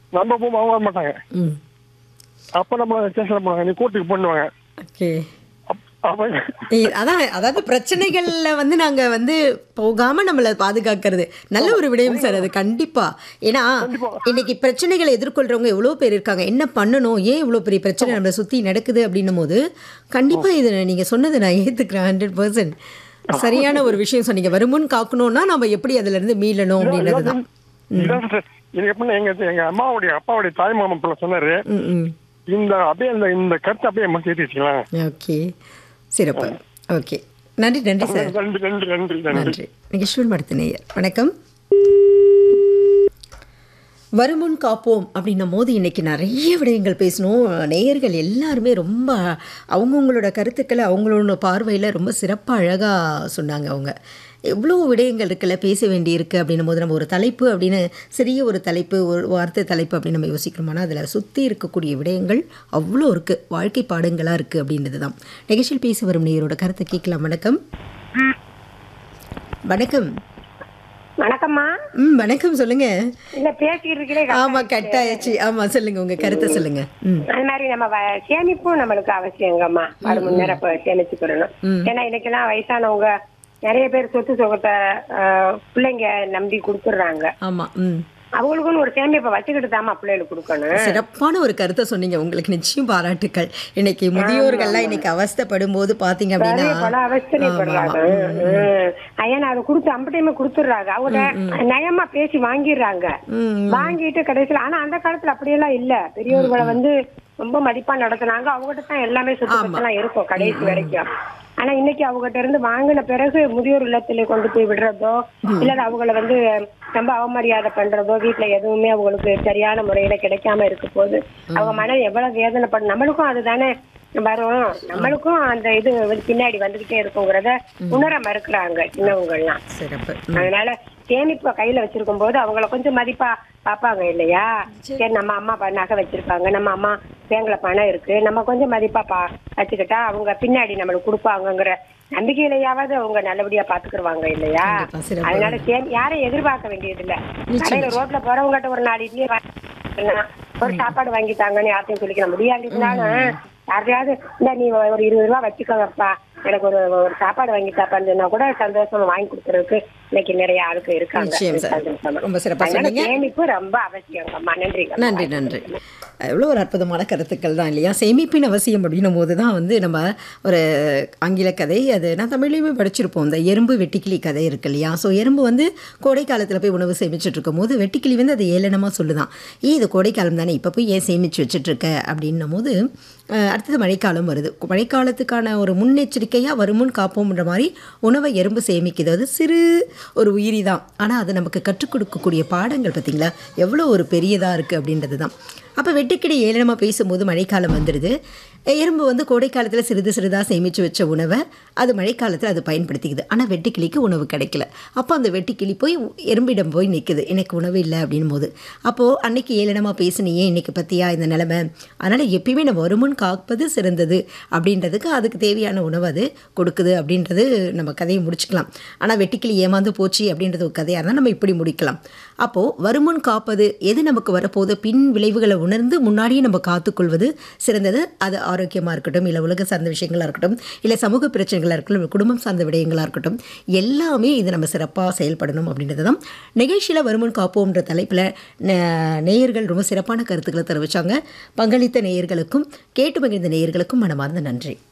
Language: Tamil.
நம்ம போகும் அவங்க வர மாட்டாங்க ம் அப்ப நம்ம ஸ்டேஷன்ல போனாங்க நீ கோர்ட்டுக்கு பண்ணுவாங்க ஓகே அப்- அப்ப ஏய், அதான் அதாவது பிரச்சனைகள்ல வந்து நாங்க வந்து போகாம நம்மளை பாதுகாக்கிறது நல்ல ஒரு விடயம் சார் அது கண்டிப்பா ஏன்னா இன்னைக்கு பிரச்சனைகளை எதிர்கொள்றவங்க எவ்வளோ பேர் இருக்காங்க என்ன பண்ணணும் ஏன் இவ்வளோ பெரிய பிரச்சனை நம்மளை சுத்தி நடக்குது அப்படின்னும் போது கண்டிப்பா இது நீங்க சொன்னதை நான் ஏத்துக்கிறேன் ஹண்ட்ரட் பர்சன்ட் சரியான ஒரு விஷயம் சொன்னீங்க வருமுன் காக்கணும்னா நம்ம எப்படி அதுல இருந்து மீளணும் அப்படின்றது தான் இதான் sister. இது எப்படின்னா எங்க எங்க அம்மாவுடைய அப்பாவுடைய தாய் மாமன் பிள்ளை சொன்னாரு ம் ம் இந்த அப்படியே இந்த இந்த கருத்தை அப்படியே நம்ம சேர்த்து வச்சுக்கலாம் ஓகே சிறப்பு ஓகே நன்றி நன்றி சார் நன்றி நன்றி நன்றி நன்றி நன்றி நிகழ்ச்சியில் மடுத்த நேயர் வணக்கம் வருமுன் காப்போம் அப்படின்னும் போது இன்னைக்கு நிறைய விடயங்கள் பேசணும் நேயர்கள் எல்லாருமே ரொம்ப அவங்கவுங்களோட கருத்துக்களை அவங்களோட பார்வையில் ரொம்ப சிறப்பாக அழகாக சொன்னாங்க அவங்க எவ்வளோ விடயங்கள் இருக்குல்ல பேச வேண்டி இருக்குது அப்படின்னும் போது நம்ம ஒரு தலைப்பு அப்படின்னு சிறிய ஒரு தலைப்பு ஒரு வார்த்தை தலைப்பு அப்படின்னு நம்ம யோசிக்கிறோம்னா அதில் சுற்றி இருக்கக்கூடிய விடயங்கள் அவ்வளோ இருக்குது வாழ்க்கை பாடங்களாக இருக்குது அப்படின்றது தான் நிகழ்ச்சியில் பேச வரும் நேயரோட கருத்தை கேட்கலாம் வணக்கம் வணக்கம் வணக்கம்மா ம் வணக்கம் சொல்லுங்க இல்ல பேசிக்கிட்டு இருக்கீங்களே ஆமா கட் ஆயிடுச்சு ஆமா சொல்லுங்க உங்க கருத்தை சொல்லுங்க ம் அது மாதிரி நம்ம வ- சேமிப்பும் நம்மளுக்கு அவசியங்கம்மா அது முன்னேற இப்ப சேமிச்சுக்கிறணும் ஏன்னா இன்னைக்கெல்லாம் வயசானவங்க நிறைய பேர் சொத்து சுகத்தை ஆஹ், பிள்ளைங்க நம்பி கொடுத்துடுறாங்க ஆமா ம் அவங்களுக்குன்னு ஒரு சேமிப்பை வச்சுக்கிட்டு தாம்மா பிள்ளைகளுக்கு கொடுக்கணும் சிறப்பான ஒரு கருத்தை சொன்னீங்க உங்களுக்கு நிச்சயம் பாராட்டுக்கள் இன்னைக்கு முதியோர்கள்லாம் இன்னைக்கு அவஸ்தைப்படும் போது பாத்தீங்க அப்படின்னா நிறைய பல அவஸ்தைப்படுறாங்க ஏன்னா அதை கொடுத்து அம்பட்டையுமே கொடுத்துடுறாங்க அவங்க நயமா பேசி வாங்கிடுறாங்க ம் வாங்கிட்டு கடைசியில ஆனா அந்த காலத்துல அப்படியெல்லாம் இல்ல பெரியவர்களை வந்து ரொம்ப மதிப்பா நடத்துனாங்க அவங்ககிட்ட தான் எல்லாமே சொத்து பத்தெல்லாம் இருக்கும் கடைசி வரைக்கும் ஆனா இன்னைக்கு அவங்ககிட்ட இருந்து வாங்கின பிறகு முதியோர் இல்லத்துல கொண்டு போய் விடுறதோ இல்ல அவங்கள வந்து ரொம்ப அவமரியாதை பண்றதோ வீட்டுல எதுவுமே அவங்களுக்கு சரியான முறையில கிடைக்காம இருக்க போது அவங்க மனம் எவ்வளவு வேதனைப்படும் நம்மளுக்கும் அதுதானே வரும் நம்மளுக்கும் அந்த இது வந்து பின்னாடி வந்துகிட்டே இருக்குங்கிறத உணர மறுக்கிறாங்க சின்னவங்க எல்லாம் சிறப்பு அதனால சேமிப்பை கையில வச்சிருக்கும் போது அவங்கள கொஞ்சம் மதிப்பா பாப்பாங்க இல்லையா சரி நம்ம அம்மா ப- நகை வச்சிருக்காங்க நம்ம அம்மா பேங்க்ல பணம் இருக்கு நம்ம கொஞ்சம் மதிப்பா பா வச்சுக்கிட்டா அவங்க பின்னாடி நம்மளுக்கு கொடுப்பாங்கங்கிற நம்பிக்கையிலையாவது அவங்க நல்லபடியா பாத்துக்கிடுவாங்க இல்லையா கண்டிப்பா, சிறப்பு. அதனால சேமி யாரையும் எதிர்பார்க்க வேண்டியது இல்ல கடையில ரோட்ல போறவங்ககிட்ட ஒரு நாலு இட்லி வாங்கினா, ஒரு சாப்பாடு வாங்கிட்டாங்கன்னு யார்ட்டையும் சொல்லிக்க முடியாதுனாலும் யாரையாவது இந்த நீ ஒரு இருபது ரூபா வச்சுக்கோங்கப்பா எனக்கு ஒரு ஒரு சாப்பாடு வாங்கி தாப்பான்னு சொன்னா கூட சந்தோஷமா வாங்கி கொடுக்கறதுக்கு இன்னைக்கு நிறைய ஆளுக்கு இருக்காங்க நிச்சயம் சார். சந்தோஷமா. ரொம்ப சிறப்பா அதனால சொன்னீங்க. சேமிப்பு ரொம்ப அவசியங்கம்மா நன்றி நன்றி நன்றி எவ்வளோ ஒரு அற்புதமான கருத்துக்கள் தான் இல்லையா சேமிப்பின் அவசியம் அப்படின்னும் போது தான் வந்து நம்ம ஒரு ஆங்கில கதை அது நான் தமிழ்லையுமே படிச்சிருப்போம் இந்த எறும்பு வெட்டிக்கிளி கதை இருக்கு இல்லையா ஸோ எறும்பு வந்து கோடை காலத்தில் போய் உணவு சேமிச்சுட்டு இருக்கும் போது வெட்டுக்கிளி வந்து அது ஏளனமாக சொல்லுதான் ஏன் இது கோடைக்காலம் தானே இப்போ போய் ஏன் சேமித்து வச்சுட்டு இருக்க அப்படின்னும் போது அஹ், அடுத்தது மழைக்காலம் வருது மழைக்காலத்துக்கான ஒரு முன்னெச்சரிக்கையாக வருமுன் காப்போம்ன்ற மாதிரி உணவை எறும்பு சேமிக்குது அது சிறு ஒரு உயிரி தான் ஆனால் அது நமக்கு கற்றுக் கொடுக்கக்கூடிய பாடங்கள் பார்த்தீங்களா எவ்வளோ ஒரு பெரியதாக இருக்குது அப்படின்றது தான் அப்போ வெட்டுக்கிளி ஏளனமாக பேசும்போது மழைக்காலம் வந்துடுது எறும்பு வந்து கோடைக்காலத்தில் சிறிது சிறிதாக சேமித்து வச்ச உணவை அது மழைக்காலத்தில் அது பயன்படுத்திக்குது ஆனால் வெட்டுக்கிளிக்கு உணவு கிடைக்கல அப்போ அந்த வெட்டுக்கிளி போய் எறும்பிடம் போய் நிற்குது எனக்கு உணவு இல்லை அப்படின்னும் போது அப்போது அன்னைக்கு ஏளனமாக பேசுனியே இன்னைக்கு பற்றியா இந்த நிலமை அதனால் எப்பயுமே நம்ம வருமுன் காப்பது சிறந்தது அப்படின்றதுக்கு அதுக்கு தேவையான உணவு அது கொடுக்குது அப்படின்றது நம்ம கதையை முடிச்சுக்கலாம் ஆனால் வெட்டுக்கிளி ஏமாந்து போச்சு அப்படின்றது ஒரு கதையாக இருந்தால் நம்ம இப்படி முடிக்கலாம் அப்போது வருமுன் காப்பது எது நமக்கு வரப்போகுது பின் விளைவுகளை உணர்ந்து முன்னாடியே நம்ம காத்துக்கொள்வது சிறந்தது அது ஆரோக்கியமாக இருக்கட்டும் இல்லை உலக சார்ந்த விஷயங்களாக இருக்கட்டும் இல்லை சமூக பிரச்சனைகளாக இருக்கட்டும் இல்லை குடும்பம் சார்ந்த விடயங்களாக இருக்கட்டும் எல்லாமே இது நம்ம சிறப்பாக செயல்படணும் அப்படின்றது தான் நிகழ்ச்சியில் வருமுன் காப்போம்ன்ற தலைப்பில் நேயர்கள் ரொம்ப சிறப்பான கருத்துக்களை தெரிவித்தாங்க பங்களித்த நேயர்களுக்கும் கேட்டு மகிழ்ந்த நேயர்களுக்கும் மனமார்ந்த நன்றி